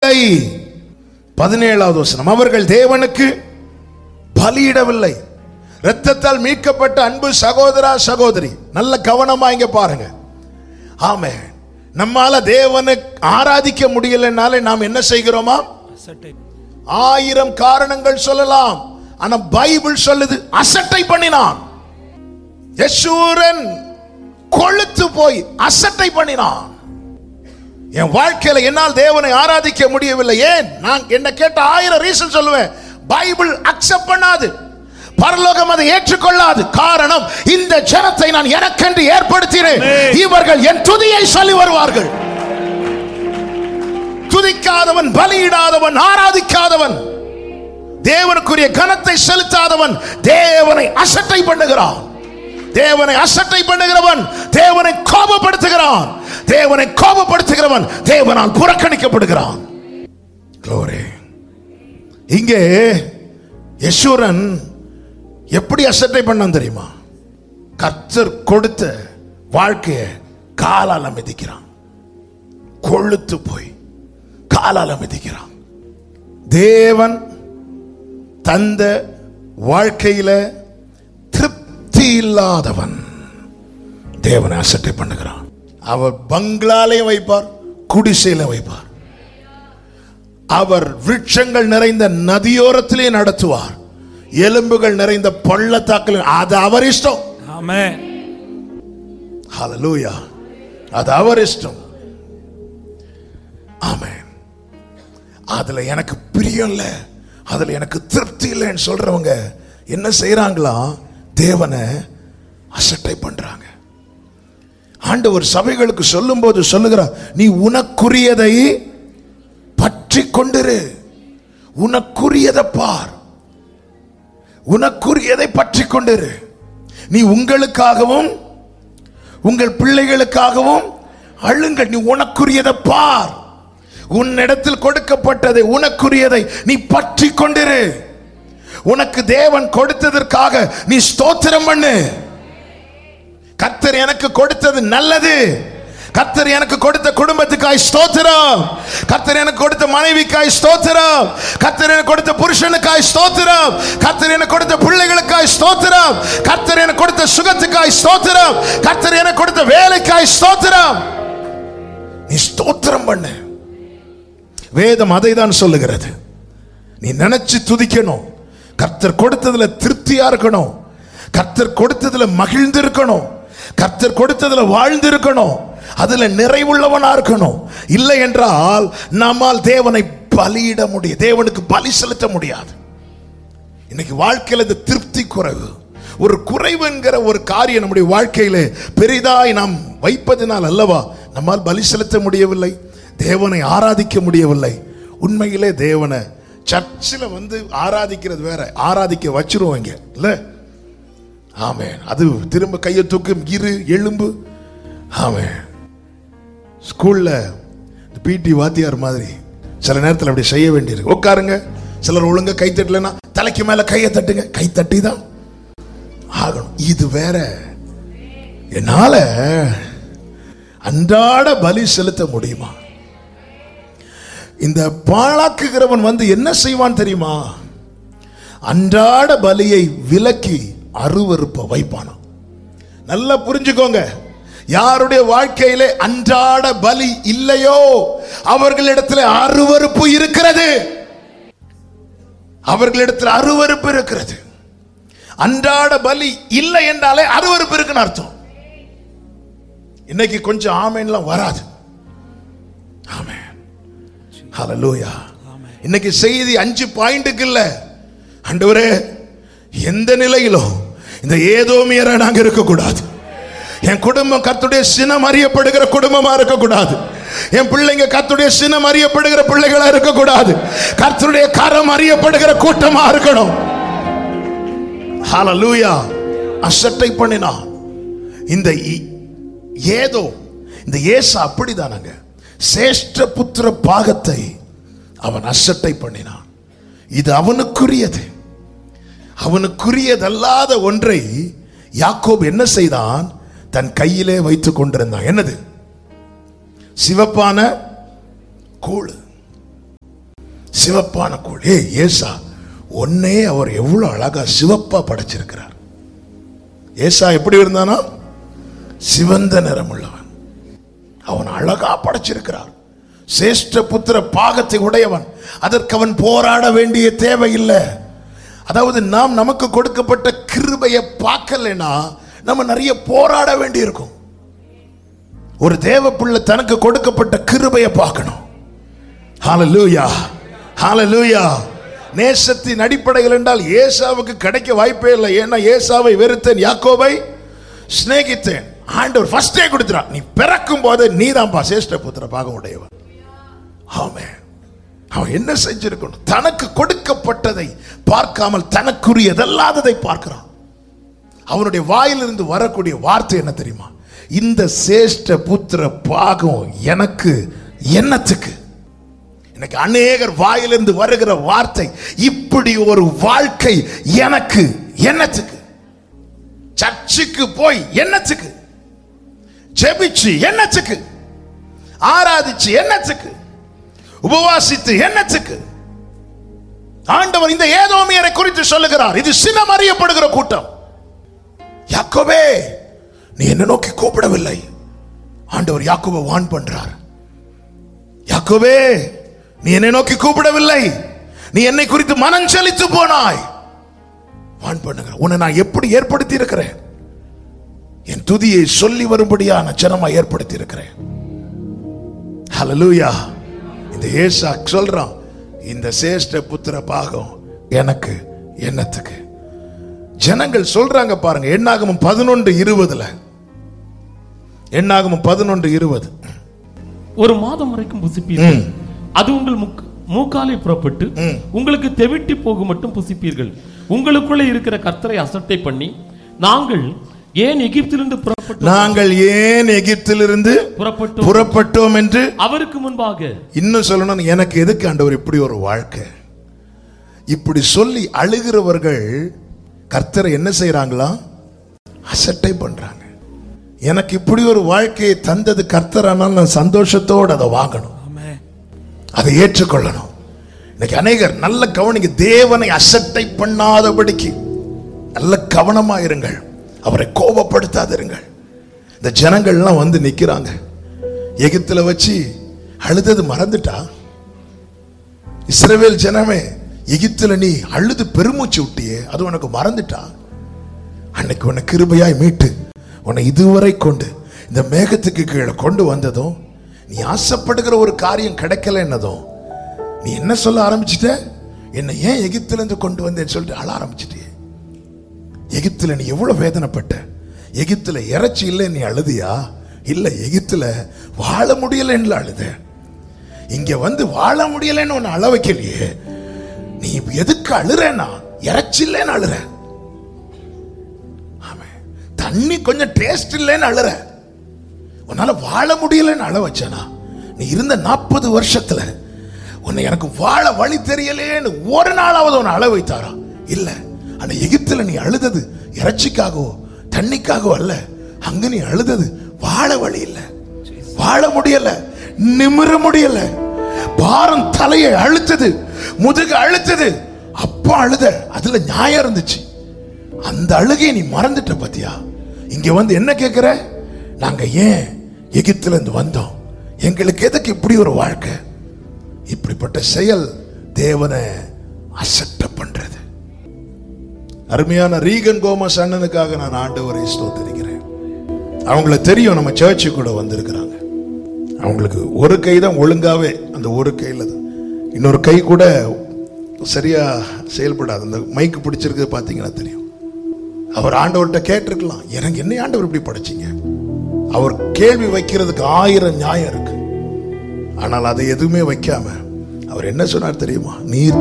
பலியிடவில்லை பதினேழாவது வசனம் அவர்கள் தேவனுக்கு பலியிடவில்லை இரத்தத்தால் மீட்கப்பட்ட அன்பு சகோதரா சகோதரி நல்ல கவனமா இங்க பாருங்க ஆமே நம்மால தேவனை ஆராதிக்க முடியலனாலே நாம் என்ன செய்கிறோமா அசட்டை ஆயிரம் காரணங்கள் சொல்லலாம் ஆனா பைபிள் சொல்லுது அசட்டை பண்ணினான் யசூரன் கொழுத்து போய் அசட்டை பண்ணினான் என் வாழ்க்கையில என்னால் தேவனை ஆராதிக்க முடியவில்லை ஏன் நான் என்ன கேட்ட ஆயிரம் ரீசன் சொல்லுவேன் பைபிள் அக்செப்ட் பண்ணாது பரலோகம் அதை ஏற்றுக்கொள்ளாது காரணம் இந்த ஜனத்தை நான் எனக்கென்று ஏற்படுத்தினேன் இவர்கள் என் துதியை சொல்லி வருவார்கள் துதிக்காதவன் பலியிடாதவன் ஆராதிக்காதவன் தேவனுக்குரிய கனத்தை செலுத்தாதவன் தேவனை அசட்டை பண்ணுகிறான் தேவனை அசட்டை பண்ணுகிறவன் தேவனை கோபப்படுத்துகிறான் தேவனை கோபப்படுத்துகிறவன் தேவனால் புறக்கணிக்கப்படுகிறான் Glory. இங்கே யசூரன் எப்படி அசட்டை பண்ணான் தெரியுமா கர்த்தர் கொடுத்த வாழ்க்கையை காலால மிதிக்கிறான் கொழுத்து போய் காலால மிதிக்கிறான் தேவன் தந்த வாழ்க்கையில திருப்தி இல்லாதவன் தேவனை அசட்டை பண்ணுகிறான் அவர் பங்களாலையும் வைப்பார் குடிசையில வைப்பார் அவர் விருட்சங்கள் நிறைந்த நதியோரத்திலே நடத்துவார் எலும்புகள் நிறைந்த பள்ளத்தாக்கில் அது அவர் இஷ்டம் ஆமென் ஹalleluya அது அவர் இஷ்டம் ஆமென் அதுல எனக்கு பிரியம் இல்ல அதுல எனக்கு திருப்தி இல்லைன்னு சொல்றவங்க என்ன செய்யறாங்களா தேவனை அசட்டை பண்றாங்க ஆண்டவர் சபைகளுக்கு சொல்லும்போது சொல்லுகிறார் நீ உனக்குரியதை பற்றி கொண்டிரு உனக்குரியதை பார் உனக்குரியதை பற்றி கொண்டிரு நீ உங்களுக்காகவும் உங்கள் பிள்ளைகளுக்காகவும் அழுங்கள் நீ உனக்குரியதை பார் உன்னிடத்தில் கொடுக்கப்பட்டதை உனக்குரியதை நீ பற்றி கொண்டிரு உனக்கு தேவன் கொடுத்ததற்காக நீ ஸ்தோத்திரம் பண்ணு கர்த்தர் எனக்கு கொடுத்தது நல்லது கர்த்தர் எனக்கு கொடுத்த குடும்பத்துக்காய் ஸ்தோத்திரம் கர்த்தர் எனக்கு கொடுத்த மனைவிக்காய் ஸ்தோத்திரம் கர்த்தர் எனக்கு கொடுத்த புருஷனுக்காய் ஸ்தோத்திரம் கர்த்தர் எனக்கு கொடுத்த பிள்ளைகளுக்காய் ஸ்தோத்திரம் கர்த்தர் எனக்கு கொடுத்த சுகத்துக்காய் ஸ்தோத்திரம் கர்த்தர் எனக்கு கொடுத்த வேலைக்காய் ஸ்தோத்திரம் நீ ஸ்தோத்திரம் பண்ணு வேதம் அதை தான் சொல்லுகிறது நீ நினைச்சு துதிக்கணும் கர்த்தர் கொடுத்ததுல திருப்தியா இருக்கணும் கர்த்தர் கொடுத்ததுல மகிழ்ந்து இருக்கணும் கர்த்தர் கொடுத்ததுல வாழ்ந்து இருக்கணும் அதுல நிறைவுள்ளவனா இருக்கணும் இல்லை என்றால் நம்மால் தேவனை பலியிட முடியும் தேவனுக்கு பலி செலுத்த முடியாது இன்னைக்கு வாழ்க்கையில இந்த திருப்தி குறைவு ஒரு குறைவுங்கிற ஒரு காரியம் நம்முடைய வாழ்க்கையில பெரிதாய் நாம் வைப்பதினால் அல்லவா நம்மால் பலி செலுத்த முடியவில்லை தேவனை ஆராதிக்க முடியவில்லை உண்மையிலே தேவனை சர்ச்சில் வந்து ஆராதிக்கிறது வேற ஆராதிக்க வச்சிருவாங்க இல்ல ஆமே அது திரும்ப கையை தூக்கும் இரு எலும்பு ஆமே ஸ்கூல்ல பிடி வாத்தியார் மாதிரி சில நேரத்தில் அப்படி செய்ய வேண்டியிருக்கு உட்காருங்க சிலர் ஒழுங்கா கை தட்டலைன்னா தலைக்கு மேல கையை தட்டுங்க கை தட்டி தான் ஆகணும் இது வேற என்னால அன்றாட பலி செலுத்த முடியுமா இந்த பாழாக்குகிறவன் வந்து என்ன செய்வான் தெரியுமா அன்றாட பலியை விலக்கி அருவருப்ப வைப்பானா நல்லா புரிஞ்சுக்கோங்க யாருடைய வாழ்க்கையிலே அன்றாட பலி இல்லையோ அவர்களிடத்தில் அருவருப்பு இருக்கிறது அவர்களிடத்தில் அருவருப்பு இருக்கிறது அன்றாட பலி இல்லை என்றாலே அருவருப்பு இருக்குன்னு அர்த்தம் இன்னைக்கு கொஞ்சம் ஆமேன்லாம் வராது ஆமென் ஹalleluya இன்னைக்கு செய்தி அஞ்சு பாயிண்ட்டுக்கு இல்ல ஆண்டவரே எந்த நிலையிலும் இந்த ஏதோமியரா நாங்க இருக்கக்கூடாது என் குடும்பம் கத்துடைய சினம் அறியப்படுகிற குடும்பமா இருக்கக்கூடாது என் பிள்ளைங்க கத்துடைய சினம் அறியப்படுகிற பிள்ளைகளா இருக்கக்கூடாது கர்த்தருடைய கரம் அறியப்படுகிற கூட்டமா இருக்கணும் ஹalleluya அசட்டை பண்ணினான் இந்த இ- ஏதோ இந்த ஏசா அப்படிதானங்க சேஷ்ட புத்திர பாகத்தை அவன் அசட்டை பண்ணினான் இது அவனுக்குரியது அவனுக்குரியதல்லாத ஒன்றை யாக்கோபு என்ன செய்தான் தன் கையிலே வைத்துக் கொண்டிருந்தான் என்னது சிவப்பான கூழ் சிவப்பான கோல் ஏ ஏசா ஒன்னே அவர் எவ்வளவு அழகா சிவப்பா படைச்சிருக்கிறார் ஏசா எப்படி இருந்தானா சிவந்த நிறம் உள்ளவன் அவன் அழகா படைச்சிருக்கிறார் சேஷ்ட புத்திர பாகத்தை உடையவன் அதற்கு அவன் போராட வேண்டிய தேவையில்லை அதாவது நாம் நமக்கு கொடுக்கப்பட்ட கிருபையை பார்க்கலைன்னா நம்ம நிறைய போராட வேண்டி இருக்கும் ஒரு தேவ பிள்ளை தனக்கு கொடுக்கப்பட்ட கிருபையை பார்க்கணும் ஹalleluya ஹalleluya நேசத்தின் அடிப்படையில் என்றால் ஏசாவுக்கு கிடைக்க வாய்ப்பே இல்லை ஏன்னா ஏசாவை வெறுத்தேன் யாக்கோபை சிநேகித்தேன் ஆண்டவர் ஃபர்ஸ்டே கொடுத்துறா நீ பிறக்கும் போது நீதான்ப்பா சேஷ்ட புத்திர பாகம் உடையவன் ஆமென் அவன் என்ன செஞ்சிருக்கணும் தனக்கு கொடுக்கப்பட்டதை பார்க்காமல் தனக்குரியதல்லாததை பார்க்கிறான் அவனுடைய வாயிலிருந்து வரக்கூடிய வார்த்தை என்ன தெரியுமா இந்த சேஷ்ட புத்திர பாகம் எனக்கு என்னத்துக்கு எனக்கு அநேகர் வாயிலிருந்து வருகிற வார்த்தை இப்படி ஒரு வாழ்க்கை எனக்கு என்னத்துக்கு சர்ச்சுக்கு போய் என்னத்துக்கு ஜெபிச்சு என்னத்துக்கு ஆராதிச்சு என்னத்துக்கு உபவாசித்து என்னத்துக்கு ஆண்டவர் இந்த ஏதோமியரை குறித்து சொல்லுகிறார் இது சினம் அறியப்படுகிற கூட்டம் யாக்கோபே நீ என்ன நோக்கி கூப்பிடவில்லை ஆண்டவர் யாக்கோபை வான் பண்றார் யாக்கோபே நீ என்னை நோக்கி கூப்பிடவில்லை நீ என்னை குறித்து மனம் செலுத்து போனாய் வான் பண்ணுங்க உன்னை நான் எப்படி ஏற்படுத்தி இருக்கிறேன் என் துதியை சொல்லி வரும்படியான ஜனமா ஏற்படுத்தி இருக்கிறேன் ஹalleluya இந்த ஏசா சொல்றான் இந்த சேஷ்ட புத்திர பாகம் எனக்கு என்னத்துக்கு ஜனங்கள் சொல்றாங்க பாருங்க எண்ணாகமம் பதினொன்று இருபதுல எண்ணாகமம் பதினொன்று இருபது ஒரு மாதம் வரைக்கும் புசிப்பீர்கள் அது உங்கள் முக்- மூக்காலை புறப்பட்டு உங்களுக்கு தெவிட்டி போகும் மட்டும் புசிப்பீர்கள் உங்களுக்குள்ளே இருக்கிற கர்த்தரை அசட்டை பண்ணி நாங்கள் ஏன் எகிப்திலிருந்து புறப்பட்டு நாங்கள் ஏன் எகிப்திலிருந்து புறப்பட்டு புறப்பட்டோம் என்று அவருக்கு முன்பாக இன்னும் சொல்லணும் எனக்கு எதுக்கு ஆண்டவர் இப்படி ஒரு வாழ்க்கை இப்படி சொல்லி அழுகிறவர்கள் கர்த்தரை என்ன செய்றாங்களா அசட்டை பண்றாங்க எனக்கு இப்படி ஒரு வாழ்க்கையை தந்தது கர்த்தரானால் நான் சந்தோஷத்தோடு அதை வாங்கணும் அதை ஏற்றுக்கொள்ளணும் இன்னைக்கு அநேகர் நல்ல கவனிங்க தேவனை அசட்டை பண்ணாதபடிக்கு நல்ல கவனமா இருங்கள் அவரை கோபப்படுத்தாதிருங்கள் இந்த ஜனங்கள்லாம் வந்து நிக்கிறாங்க எகிப்துல வச்சு அழுதது மறந்துட்டா இஸ்ரவேல் ஜனமே எகிப்துல நீ அழுது பெருமூச்சு விட்டியே அது உனக்கு மறந்துட்டா அன்னைக்கு உன்னை கிருபையாய் மீட்டு உன்னை இதுவரை கொண்டு இந்த மேகத்துக்கு கீழே கொண்டு வந்ததும் நீ ஆசைப்படுகிற ஒரு காரியம் கிடைக்கல என்னதும் நீ என்ன சொல்ல ஆரம்பிச்சிட்ட என்னை ஏன் எகிப்துல இருந்து கொண்டு வந்தேன்னு சொல்லிட்டு அழ ஆரம்பிச்சிட்டியே எகிப்துல நீ எவ்வளவு வேதனைப்பட்ட எகிப்துல இறைச்சி இல்லை நீ அழுதியா இல்ல எகிப்துல வாழ முடியலன்னு அழுத இங்க வந்து வாழ முடியலன்னு உன்னை அழ வைக்கலையே நீ இப்ப எதுக்கு அழுறேன்னா இறைச்சி இல்லைன்னு அழுற ஆமென். தண்ணி கொஞ்சம் டேஸ்ட் இல்லைன்னு அழுற உன்னால வாழ முடியலன்னு அழ வச்சானா நீ இருந்த நாற்பது வருஷத்துல உன்னை எனக்கு வாழ வழி தெரியலேன்னு ஒரு நாளாவது உன்னை அழ வைத்தாரா இல்ல ஆனா எகிப்துல நீ அழுதது இறைச்சிக்காகவோ தண்ணிக்காகவோ அல்ல அங்க நீ அழுதது வாழ வழி இல்ல வாழ முடியல நிமிர முடியல பாரம் தலையை அழுத்தது முதுகு அழுத்தது அப்பா அழுத அதுல நியாயம் இருந்துச்சு அந்த அழுகையை நீ மறந்துட்ட பாத்தியா இங்க வந்து என்ன கேக்குற நாங்க ஏன் எகிப்துல இருந்து வந்தோம் எங்களுக்கு எதுக்கு இப்படி ஒரு வாழ்க்கை இப்படிப்பட்ட செயல் தேவனை அசட்ட பண்றது அருமையான ரீகன் கோமஸ் அண்ணனுக்காக நான் ஆண்டவரை ஸ்தோத்திரிக்கிறேன் அவங்கள தெரியும் நம்ம சர்ச்சு கூட வந்திருக்கிறாங்க அவங்களுக்கு ஒரு கை தான் ஒழுங்காவே அந்த ஒரு கையில தான் இன்னொரு கை கூட சரியா செயல்படாது அந்த மைக்கு பிடிச்சிருக்கு பார்த்தீங்கன்னா தெரியும் அவர் ஆண்டவர்கிட்ட கேட்டிருக்கலாம் எனக்கு என்ன ஆண்டவர் இப்படி படைச்சீங்க அவர் கேள்வி வைக்கிறதுக்கு ஆயிரம் நியாயம் இருக்கு ஆனால் அதை எதுவுமே வைக்காம அவர் என்ன சொன்னார் தெரியுமா நீர்